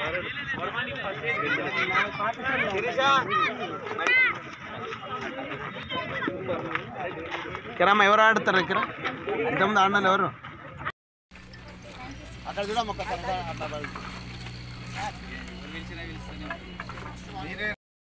కిరమ్మ ఎవరు ఆడతారు ఇక్కడ ఇంతమంది ఆడినారు ఎవరు అక్కడ చూడమ్మ ఒక్కసారి అట్లా బయట. మీరే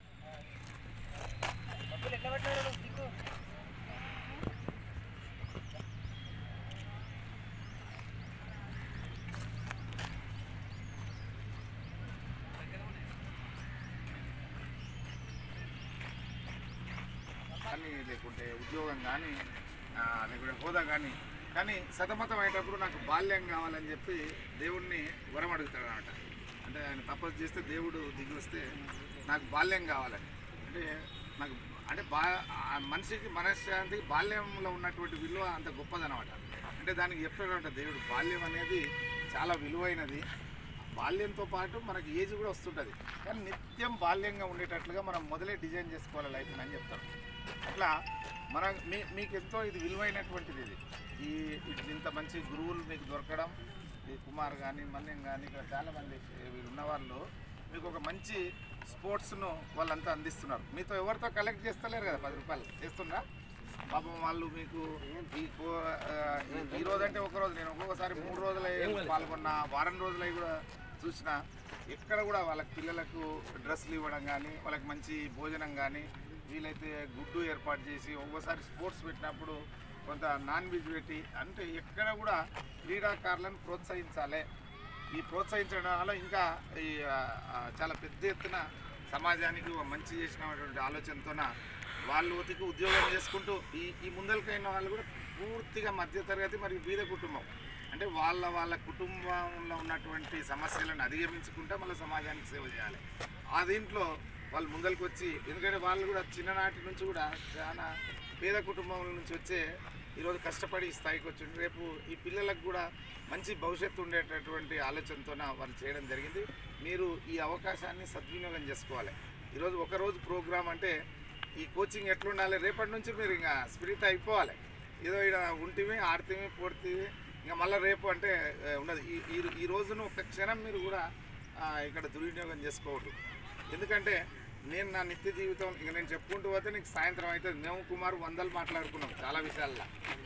కానీ లేకుంటే ఉద్యోగం కానీ ఆ, లేకుంటే హోదా కానీ కానీ సతమతం అయ్యేటప్పుడు నాకు బాల్యం కావాలని చెప్పి దేవుణ్ణి వరం అడుగుతాడు అనమాట అంటే ఆయన తపస్సు చేస్తే దేవుడు దిగి వస్తే నాకు బాల్యం కావాలని అంటే నాకు అంటే బా ఆ మనిషికి మనశ్శాంతికి బాల్యంలో ఉన్నటువంటి విలువ అంత గొప్పదనమాట అంటే దానికి చెప్పాడంట దేవుడు బాల్యం అనేది చాలా విలువైనది బాల్యంతో పాటు మనకి ఏజ్ కూడా వస్తుంటుంది కానీ నిత్యం బాల్యంగా ఉండేటట్లుగా మనం మొదలే డిజైన్ చేసుకోవాలి లైఫ్ అని చెప్తాను అట్లా మన మీ మీకు ఎంతో ఇది విలువైనటువంటిది ఇది ఈ ఇది ఇంత మంచి గురువులు మీకు దొరకడం ఈ కుమార్ కానీ మన్యం కానీ ఇక్కడ చాలామంది వీళ్ళు ఉన్నవాళ్ళు మీకు ఒక మంచి స్పోర్ట్స్ను వాళ్ళంతా అందిస్తున్నారు మీతో ఎవరితో కలెక్ట్ చేస్తలేరు కదా పది రూపాయలు చేస్తుండ్రా పాపం వాళ్ళు మీకు ఈ కో- ఆ, ఈ- ఈ రోజు అంటే ఒక రోజు నేను ఒక్కొక్కసారి మూడు రోజులై పాల్గొన్న వారం రోజులై కూడా చూసిన ఎక్కడ కూడా వాళ్ళ పిల్లలకు డ్రెస్సులు ఇవ్వడం కానీ వాళ్ళకి మంచి భోజనం కానీ వీలైతే గుడ్డు ఏర్పాటు చేసి ఒక్కోసారి స్పోర్ట్స్ పెట్టినప్పుడు కొంత నాన్ వెజ్ పెట్టి అంటే ఎక్కడ కూడా క్రీడాకారులను ప్రోత్సహించాలి ఈ ప్రోత్సహించడం వల్ల ఇంకా ఈ ఆ, ఆ, చాలా పెద్ద ఎత్తున సమాజానికి ఒక మంచి చేసినటువంటి ఆలోచనతోన వాళ్ళు ఉతికి ఉద్యోగం చేసుకుంటూ ఈ ఈ ముందలకైన వాళ్ళు కూడా పూర్తిగా మధ్యతరగతి మరియు బీద కుటుంబం అంటే వాళ్ళ వాళ్ళ కుటుంబంలో ఉన్నటువంటి సమస్యలను అధిగమించుకుంటే మళ్ళీ సమాజానికి సేవ చేయాలి ఆ దీంట్లో వాళ్ళు ముందరికి వచ్చి ఎందుకంటే వాళ్ళు కూడా చిన్ననాటి నుంచి కూడా చాలా పేద కుటుంబం నుంచి వచ్చే ఈరోజు కష్టపడి ఈ స్థాయికి వచ్చి రేపు ఈ పిల్లలకు కూడా మంచి భవిష్యత్తు ఉండేటటువంటి ఆలోచనతోన వాళ్ళు చేయడం జరిగింది మీరు ఈ అవకాశాన్ని సద్వినియోగం చేసుకోవాలి ఈరోజు ఒక రోజు ప్రోగ్రామ్ అంటే ఈ కోచింగ్ ఎట్లుండాలి రేపటి నుంచి మీరు ఇంకా స్పిరిట్ అయిపోవాలి ఏదో ఇక్కడ ఉంటివి ఆడితేవి పోడితేవి ఇంకా మళ్ళీ రేపు అంటే ఆ, ఉండదు ఈ ఈ- ఈ రోజును ఒక క్షణం మీరు కూడా ఆ, ఇక్కడ దుర్వినియోగం చేసుకోవద్దు ఎందుకంటే నేను నా నిత్య జీవితం ఇక నేను చెప్పుకుంటూ పోతే నీకు సాయంత్రం అవుతుంది మేము కుమార్ వందలు మాట్లాడుకున్నాం చాలా విషయాల్లో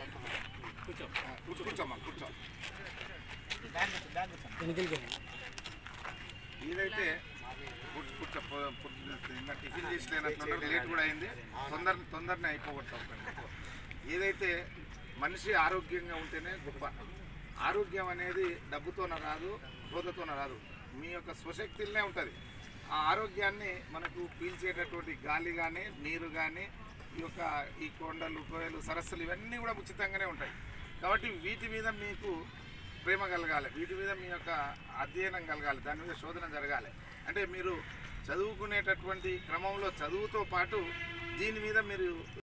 కూర్చో ఆ, కూర్చో కూర్చోమ్మా కూర్చో ఇదైతే కూర్చో కూర్చో పొ- పొద్దున్న ఇంకా టిఫిన్ చేసి లేనట్లున్నారు లేట్ కూడా అయింది తొందర తొందరనే అయిపోగొట్టాం ఏదైతే మనిషి ఆరోగ్యంగా ఉంటేనే గొప్ప ఆరోగ్యం అనేది డబ్బుతోన రాదు హోదాతోన రాదు మీ యొక్క స్వశక్తిలోనే ఉంటుంది ఆ ఆరోగ్యాన్ని మనకు పీల్చేటటువంటి గాలి కానీ నీరు కానీ ఈ యొక్క ఈ కొండలు కోయలు సరస్సులు ఇవన్నీ కూడా ఉచితంగానే ఉంటాయి కాబట్టి వీటి మీద మీకు ప్రేమ కలగాలి వీటి మీద మీ యొక్క అధ్యయనం కలగాలి దాని మీద శోధన జరగాలి అంటే మీరు చదువుకునేటటువంటి క్రమంలో చదువుతో పాటు దీని మీద మీరు